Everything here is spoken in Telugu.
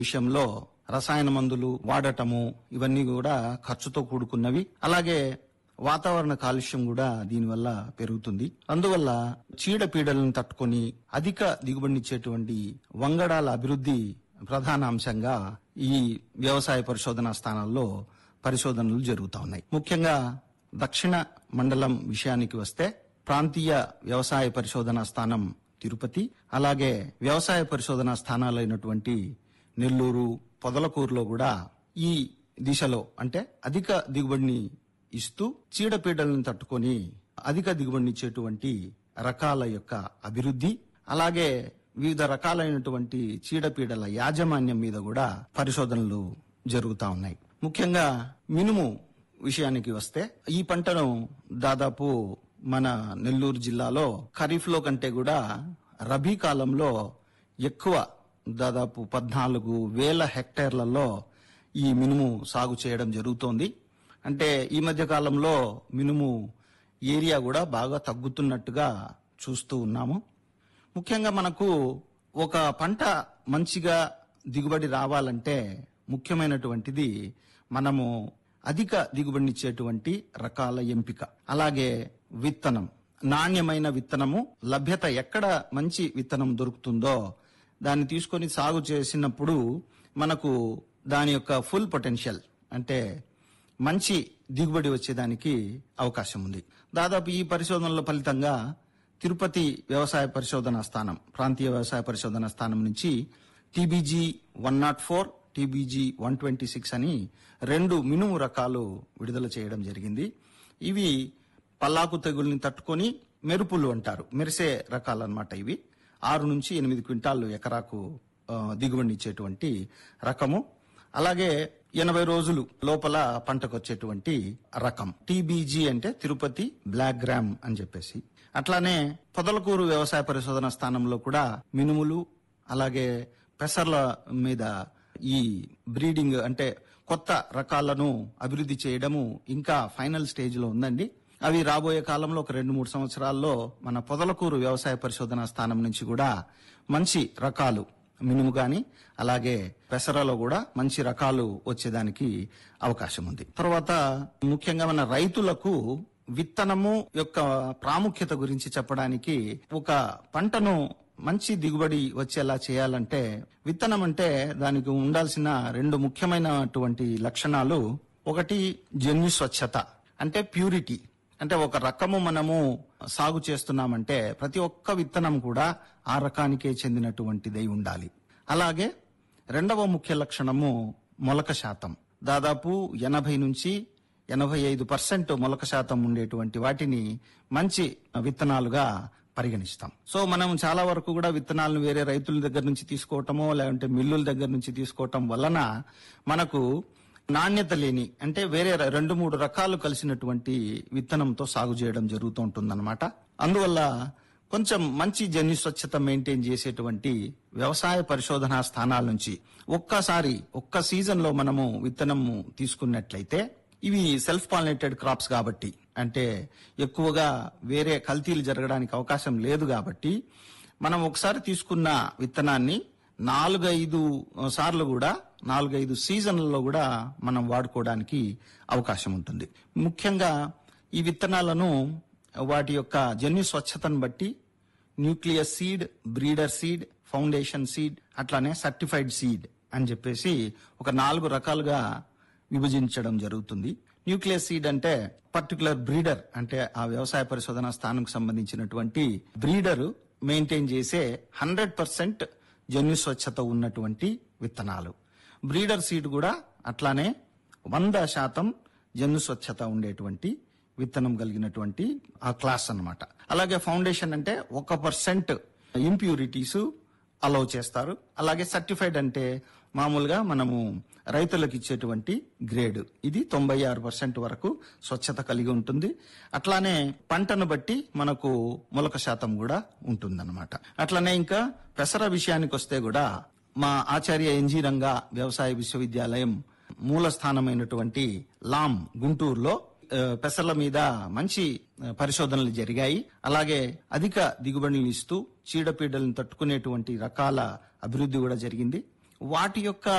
విషయంలో రసాయన మందులు వాడటము ఇవన్నీ కూడా ఖర్చుతో కూడుకున్నవి అలాగే వాతావరణ కాలుష్యం కూడా దీనివల్ల పెరుగుతుంది అందువల్ల చీడపీడలను తట్టుకొని అధిక దిగుబడినిచ్చేటువంటి వంగడాల అభివృద్ధి ప్రధాన అంశంగా ఈ వ్యవసాయ పరిశోధనా స్థానాల్లో పరిశోధనలు జరుగుతా ఉన్నాయి ముఖ్యంగా దక్షిణ మండలం విషయానికి వస్తే ప్రాంతీయ వ్యవసాయ పరిశోధనా స్థానం తిరుపతి అలాగే వ్యవసాయ పరిశోధనా స్థానాలైనటువంటి నెల్లూరు పొదలకూరులో కూడా ఈ దిశలో అంటే అధిక దిగుబడిని ఇస్తూ చీడపీడలను తట్టుకొని అధిక దిగుబడినిచ్చేటువంటి రకాల యొక్క అభివృద్ధి అలాగే వివిధ రకాలైనటువంటి చీడపీడల యాజమాన్యం మీద కూడా పరిశోధనలు జరుగుతా ఉన్నాయి ముఖ్యంగా మినుము విషయానికి వస్తే ఈ పంటను దాదాపు మన నెల్లూరు జిల్లాలో ఖరీఫ్ లో కంటే కూడా రబీ కాలంలో ఎక్కువ దాదాపు పద్నాలుగు వేల హెక్టేర్లలో ఈ మినుము సాగు చేయడం జరుగుతోంది అంటే ఈ మధ్య కాలంలో మినుము ఏరియా కూడా బాగా తగ్గుతున్నట్టుగా చూస్తూ ఉన్నాము ముఖ్యంగా మనకు ఒక పంట మంచిగా దిగుబడి రావాలంటే ముఖ్యమైనటువంటిది మనము అధిక దిగుబడినిచ్చేటువంటి రకాల ఎంపిక అలాగే విత్తనం నాణ్యమైన విత్తనము లభ్యత ఎక్కడ మంచి విత్తనం దొరుకుతుందో దాన్ని తీసుకొని సాగు చేసినప్పుడు మనకు దాని యొక్క ఫుల్ పొటెన్షియల్ అంటే మంచి దిగుబడి వచ్చేదానికి అవకాశం ఉంది దాదాపు ఈ పరిశోధనల ఫలితంగా తిరుపతి వ్యవసాయ పరిశోధన స్థానం ప్రాంతీయ వ్యవసాయ పరిశోధన స్థానం నుంచి TBG one naught four TBG one twenty six అని రెండు మినుము రకాలు విడుదల చేయడం జరిగింది ఇవి పల్లాకు తెగుల్ని తట్టుకొని మెరుపులు అంటారు మెరిసే రకాలన్నమాట ఇవి ఆరు నుంచి ఎనిమిది క్వింటాళ్ళు ఎకరాకు ఆ, దిగుబడినిచ్చేటువంటి రకము అలాగే ఎనభై రోజులు లోపల పంటకు వచ్చేటువంటి రకం టీబీజీ అంటే తిరుపతి బ్లాక్ గ్రామ్ అని చెప్పేసి అట్లానే పొదలకూరు వ్యవసాయ పరిశోధన స్థానంలో కూడా మినుములు అలాగే పెసర్ల మీద ఈ బ్రీడింగ్ అంటే కొత్త రకాలను అభివృద్ధి చేయడము ఇంకా ఫైనల్ స్టేజ్ లో ఉందండి అవి రాబోయే కాలంలో ఒక రెండు మూడు సంవత్సరాల్లో మన పొదలకూరు వ్యవసాయ పరిశోధన స్థానం నుంచి కూడా మంచి రకాలు మినుము గాని అలాగే పెసరలో కూడా మంచి రకాలు వచ్చేదానికి అవకాశం ఉంది తర్వాత ముఖ్యంగా మన రైతులకు విత్తనము యొక్క ప్రాముఖ్యత గురించి చెప్పడానికి ఒక పంటను మంచి దిగుబడి వచ్చేలా చేయాలంటే విత్తనం అంటే దానికి ఉండాల్సిన రెండు ముఖ్యమైనటువంటి లక్షణాలు ఒకటి జన్యు స్వచ్ఛత అంటే ప్యూరిటీ అంటే ఒక రకము మనము సాగు చేస్తున్నామంటే ప్రతి ఒక్క విత్తనం కూడా ఆ రకానికే చెందినటువంటిదై ఉండాలి అలాగే రెండవ ముఖ్య లక్షణము మొలక శాతం దాదాపు ఎనభై నుంచి ఎనభై ఐదు పర్సెంట్ మొలక శాతం ఉండేటువంటి వాటిని మంచి విత్తనాలుగా పరిగణిస్తాం సో మనం చాలా వరకు కూడా విత్తనాలను వేరే రైతుల దగ్గర నుంచి తీసుకోవటమో లేదంటే మిల్లుల దగ్గర నుంచి తీసుకోవటం వలన మనకు నాణ్యత లేని అంటే వేరే ర- రెండు మూడు రకాలు కలిసినటువంటి విత్తనంతో సాగు చేయడం జరుగుతూ ఉంటుందన్నమాట అందువల్ల కొంచెం మంచి జన్యు స్వచ్ఛత మెయింటైన్ చేసేటువంటి వ్యవసాయ పరిశోధనా స్థానాల నుంచి ఒక్కసారి ఒక్క సీజన్ లో మనము విత్తనము తీసుకున్నట్లయితే ఇవి సెల్ఫ్ పాలినేటెడ్ క్రాప్స్ కాబట్టి అంటే ఎక్కువగా వేరే కల్తీలు జరగడానికి అవకాశం లేదు కాబట్టి మనం ఒకసారి తీసుకున్న విత్తనాన్ని నాలుగైదు సార్లు కూడా నాలుగైదు సీజన్లలో కూడా మనం వాడుకోవడానికి అవకాశం ఉంటుంది ముఖ్యంగా ఈ విత్తనాలను వాటి యొక్క జన్యు స్వచ్ఛతను బట్టి nucleus seed breeder seed foundation seed అట్లానే సర్టిఫైడ్ సీడ్ అని చెప్పేసి ఒక నాలుగు రకాలుగా విభజించడం జరుగుతుంది న్యూక్లియస్ సీడ్ అంటే పర్టికులర్ బ్రీడర్ అంటే ఆ వ్యవసాయ పరిశోధన స్థానంకు సంబంధించినటువంటి బ్రీడర్ మెయింటైన్ చేసే హండ్రెడ్ పర్సెంట్ జన్యు స్వచ్ఛత ఉన్నటువంటి విత్తనాలు బ్రీడర్ సీడ్ కూడా అట్లానే వంద శాతం జన్యు స్వచ్ఛత ఉండేటువంటి విత్తనం కలిగినటువంటి ఆ క్లాస్ అన్నమాట అలాగే ఫౌండేషన్ అంటే ఒక పర్సెంట్ ఇంప్యూరిటీస్ అలౌ చేస్తారు అలాగే సర్టిఫైడ్ అంటే మామూలుగా మనము రైతులకు ఇచ్చేటువంటి గ్రేడ్ ఇది తొంభై ఆరు పర్సెంట్ వరకు స్వచ్ఛత కలిగి ఉంటుంది అట్లానే పంటను బట్టి మనకు మొలక శాతం కూడా ఉంటుందన్నమాట అట్లానే ఇంకా పెసర విషయానికి వస్తే కూడా మా ఆచార్య ఎన్జీ రంగా వ్యవసాయ విశ్వవిద్యాలయం మూల స్థానమైనటువంటి లాం గుంటూరులో ఆ, పెసర్ల మీద మంచి ఆ, పరిశోధనలు జరిగాయి అలాగే అధిక దిగుబడులను ఇస్తూ చీడపీడలను తట్టుకునేటువంటి రకాల అభివృద్ధి కూడా జరిగింది వాటి యొక్క